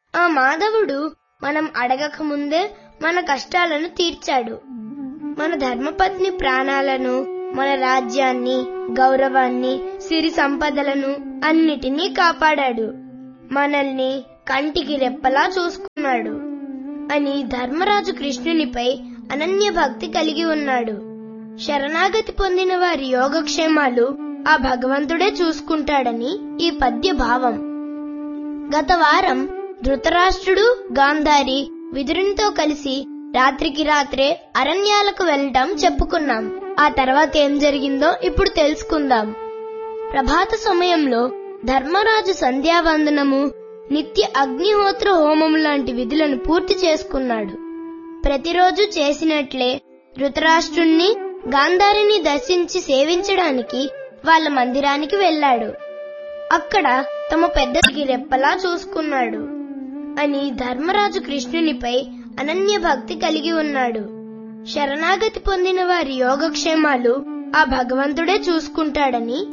ఆ మాధవుడు మనం అడగక ముందే మన కష్టాలను తీర్చాడు మన ధర్మపత్ని ప్రాణాలను మన రాజ్యాన్ని గౌరవాన్ని సిరి సంపదలను అన్నిటినీ కాపాడాడు మనల్ని కంటికి రెప్పలా చూసుకున్నాడు అని ధర్మరాజు కృష్ణునిపై అనన్య భక్తి కలిగి ఉన్నాడు శరణాగతి పొందిన వారి యోగక్షేమాలు ఆ భగవంతుడే చూసుకుంటాడని ఈ పద్య భావం గత వారం ధృతరాష్ట్రుడు గాంధారి విదురునితో కలిసి రాత్రికి రాత్రే అరణ్యాలకు వెళ్ళటం చెప్పుకున్నాం ఆ తర్వాత ఏం జరిగిందో ఇప్పుడు తెలుసుకుందాం ప్రభాత సమయంలో ధర్మరాజు సంధ్యావందనము నిత్య అగ్నిహోత్ర హోమం లాంటి విధులను పూర్తి చేసుకున్నాడు ప్రతిరోజు చేసినట్లే ధృతరాష్ట్రుణ్ణి గాంధారిని దర్శించి సేవించడానికి వాళ్ళ మందిరానికి వెళ్ళాడు అక్కడ తమ పెద్దకి రెప్పలా చూసుకున్నాడు అని ధర్మరాజు కృష్ణునిపై అనన్య భక్తి కలిగి ఉన్నాడు శరణాగతి పొందిన వారి యోగక్షేమాలు ఆ భగవంతుడే చూసుకుంటాడని